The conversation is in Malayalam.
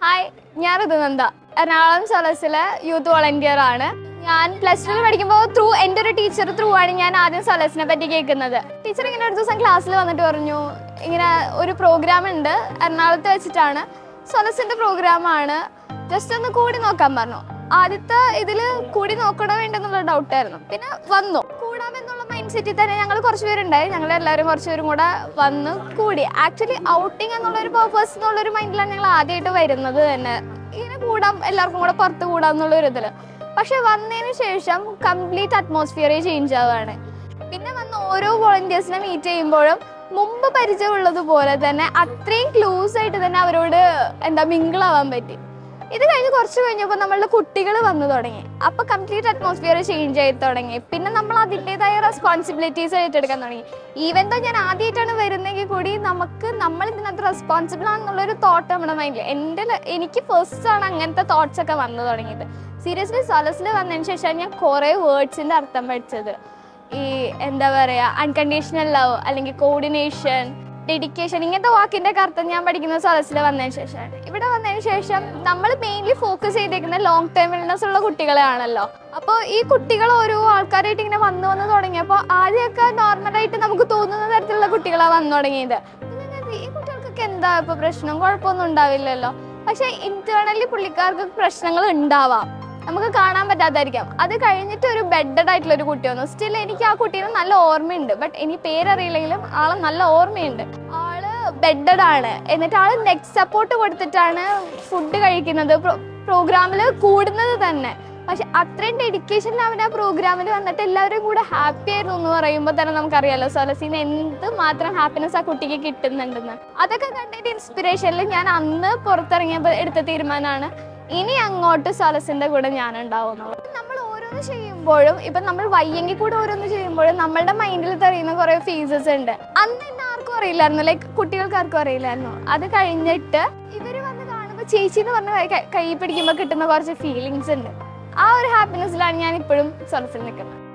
ഹായ് ഞാൻ ഋതുനന്ദ എറണാകുളം സൊലസിലെ യൂത്ത് വോളണ്ടിയർ ആണ് ഞാൻ പ്ലസ് ടുവിൽ പഠിക്കുമ്പോൾ ത്രൂ എൻ്റെ ഒരു ടീച്ചർ ത്രൂ ആണ് ഞാൻ ആദ്യം സൊലസിനെ പറ്റി കേൾക്കുന്നത് ടീച്ചർ ഇങ്ങനെ ഒരു ദിവസം ക്ലാസ്സിൽ വന്നിട്ട് പറഞ്ഞു ഇങ്ങനെ ഒരു പ്രോഗ്രാം ഉണ്ട് എറണാകുളത്ത് വെച്ചിട്ടാണ് സൊലസിൻ്റെ പ്രോഗ്രാമാണ് ജസ്റ്റ് ഒന്ന് കൂടി നോക്കാൻ പറഞ്ഞു ആദ്യത്തെ ഇതിൽ കൂടി നോക്കണോ വേണ്ടെന്നുള്ള ഡൗട്ടായിരുന്നു പിന്നെ വന്നു കൂടാമെന്നുള്ള മൈൻഡ് സെറ്റിൽ തന്നെ ഞങ്ങൾ കുറച്ച് പേരുണ്ടായി ഞങ്ങൾ എല്ലാവരും കുറച്ച് പേരും കൂടെ വന്ന് കൂടി ആക്ച്വലി ഔട്ടിംഗ് എന്നുള്ള ഒരു പേർപ്പസ് എന്നുള്ള ഒരു മൈൻഡിലാണ് ഞങ്ങൾ ആദ്യമായിട്ട് വരുന്നത് തന്നെ ഇങ്ങനെ കൂടാം എല്ലാവർക്കും കൂടെ പുറത്ത് കൂടാം എന്നുള്ള ഒരു ഇതിൽ പക്ഷെ വന്നതിന് ശേഷം കംപ്ലീറ്റ് അറ്റ്മോസ്ഫിയർ ചേഞ്ച് ആവുകയാണ് പിന്നെ വന്ന് ഓരോ വോളണ്ടിയേഴ്സിനെ മീറ്റ് ചെയ്യുമ്പോഴും മുമ്പ് പരിചയമുള്ളതുപോലെ തന്നെ അത്രയും ക്ലോസ് ആയിട്ട് തന്നെ അവരോട് എന്താ മിങ്കിളാവാൻ പറ്റി ഇത് കഴിഞ്ഞ് കുറച്ച് കഴിഞ്ഞപ്പോൾ നമ്മളുടെ കുട്ടികൾ വന്നു തുടങ്ങി അപ്പൊ കംപ്ലീറ്റ് അറ്റ്മോസ്ഫിയർ ചേഞ്ച് ആയി തുടങ്ങി പിന്നെ നമ്മൾ അതിൻ്റെതായ റെസ്പോൺസിബിലിറ്റീസ് ഏറ്റെടുക്കാൻ തുടങ്ങി ഈവൻ തോ ഞാൻ ആദ്യമായിട്ടാണ് വരുന്നെങ്കിൽ കൂടി നമുക്ക് നമ്മൾ ഇതിനകത്ത് റെസ്പോൺസിബിൾ ആണെന്നുള്ളൊരു തോട്ട് നമ്മുടെ മൈൻഡിൽ എൻ്റെ ല- എനിക്ക് ഫസ്റ്റ് ആണ് അങ്ങനത്തെ തോട്ട്സ് ഒക്കെ വന്നു തുടങ്ങിയത് സീരിയസ്ലി സൊലസിൽ വന്നതിന് ശേഷം ഞാൻ കുറേ വേർഡ്സിൻ്റെ അർത്ഥം പഠിച്ചത് ഈ എന്താ പറയുക അൺകണ്ടീഷണൽ ലവ് അല്ലെങ്കിൽ കോർഡിനേഷൻ ഡെഡിക്കേഷൻ ഇങ്ങനത്തെ വാക്കിന്റെ ഒക്കെ അർത്ഥം ഞാൻ പഠിക്കുന്ന സദസ്സിൽ വന്നതിന് ശേഷമാണ് ഇവിടെ വന്നതിന് ശേഷം നമ്മൾ മെയിൻലി ഫോക്കസ് ചെയ്തേക്കുന്ന ലോങ് ടൈം ഇൽനെസ് ഉള്ള കുട്ടികളെയാണല്ലോ അപ്പോൾ ഈ കുട്ടികൾ ഓരോ ആൾക്കാരായിട്ട് ഇങ്ങനെ വന്നു വന്ന് തുടങ്ങിയപ്പോൾ ആദ്യമൊക്കെ നോർമലായിട്ട് നമുക്ക് തോന്നുന്ന തരത്തിലുള്ള കുട്ടികളാണ് വന്നു തുടങ്ങിയത് പിന്നെ ഞാൻ കരുതി, ഈ കുട്ടികൾക്കൊക്കെ എന്താ ഇപ്പോൾ പ്രശ്നം കുഴപ്പമൊന്നും ഉണ്ടാവില്ലല്ലോ പക്ഷേ ഇന്റേണലി പുള്ളിക്കാർക്ക് പ്രശ്നങ്ങൾ ഉണ്ടാവാം നമുക്ക് കാണാൻ പറ്റാതായിരിക്കാം അത് കഴിഞ്ഞിട്ട് ഒരു ബെഡഡ് ആയിട്ടുള്ള ഒരു കുട്ടി വന്നു സ്റ്റിൽ എനിക്ക് ആ കുട്ടീനെ നല്ല ഓർമ്മയുണ്ട് ബട്ട് എനിക്ക് പേരറിയില്ലെങ്കിലും ആളെ നല്ല ഓർമ്മയുണ്ട് ആള് ബെഡഡ് ആണ് എന്നിട്ട് ആള് നെക്ക് സപ്പോർട്ട് കൊടുത്തിട്ടാണ് ഫുഡ് കഴിക്കുന്നത് പ്രോഗ്രാമിൽ കൂടുന്നത് തന്നെ പക്ഷെ അത്രയും ഡെഡിക്കേഷനിൽ അവൻ ആ പ്രോഗ്രാമിൽ വന്നിട്ട് എല്ലാവരും കൂടെ ഹാപ്പി ആയിരുന്നു എന്ന് പറയുമ്പോൾ തന്നെ നമുക്കറിയാലോ സൊലസീന് എന്ത് മാത്രം ഹാപ്പിനെസ് ആ കുട്ടിക്ക് കിട്ടുന്നുണ്ടെന്ന് അതൊക്കെ കണ്ടിട്ട് ഇൻസ്പിറേഷനിൽ ഞാൻ അന്ന് പുറത്തിറങ്ങിയപ്പോൾ എടുത്ത തീരുമാനമാണ് ഇനി അങ്ങോട്ട് സൊലസിന്റെ കൂടെ ഞാൻ ഉണ്ടാവുന്നുള്ളൂ നമ്മൾ ഓരോന്ന് ചെയ്യുമ്പോഴും ഇപ്പൊ നമ്മൾ വയ്യെങ്കിൽ കൂടെ ഓരോന്ന് ചെയ്യുമ്പോഴും നമ്മളുടെ മൈൻഡിൽ തെറിയുന്ന കുറെ ഫീസസ് ഉണ്ട് അന്ന് എന്നെ ആർക്കും അറിയില്ലായിരുന്നു ലൈക്ക് കുട്ടികൾക്ക് ആർക്കും അറിയില്ലായിരുന്നു അത് കഴിഞ്ഞിട്ട് ഇവര് വന്ന് കാണുമ്പോൾ ചേച്ചി എന്ന് പറഞ്ഞ കൈ- കൈ പിടിക്കുമ്പോൾ കിട്ടുന്ന കുറച്ച് ഫീലിങ്സ് ഉണ്ട് ആ ഒരു ഹാപ്പിനെസ്സിലാണ് ഞാൻ ഇപ്പോഴും സൊലസിൽ നിൽക്കുന്നത്